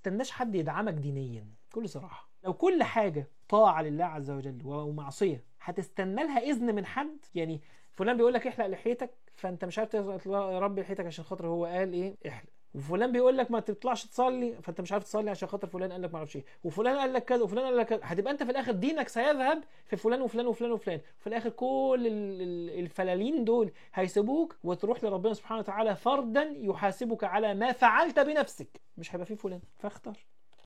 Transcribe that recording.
تستناش حد يدعمك دينيا بكل صراحه لو كل حاجه طاعه لله عز وجل ومعصيه هتستنى لها اذن من حد يعني فلان بيقول لك احلق لحيتك فانت مش عارف تطلع- يا رب لحيتك عشان خاطر هو قال ايه احلق وفلان بيقول لك ما تطلعش تصلي فانت مش عارف تصلي عشان خاطر فلان قال لك ما اعرفش ايه وفلان قال لك كذا وفلان قال لك كذا هتبقى انت في الاخر دينك سيذهب في فلان وفلان وفلان وفلان في الاخر كل ال- ال- الفلالين دول هيسيبوك وتروح لربنا سبحانه وتعالى فردا يحاسبك على ما فعلت بنفسك مش هيبقى فيه فلان فاختار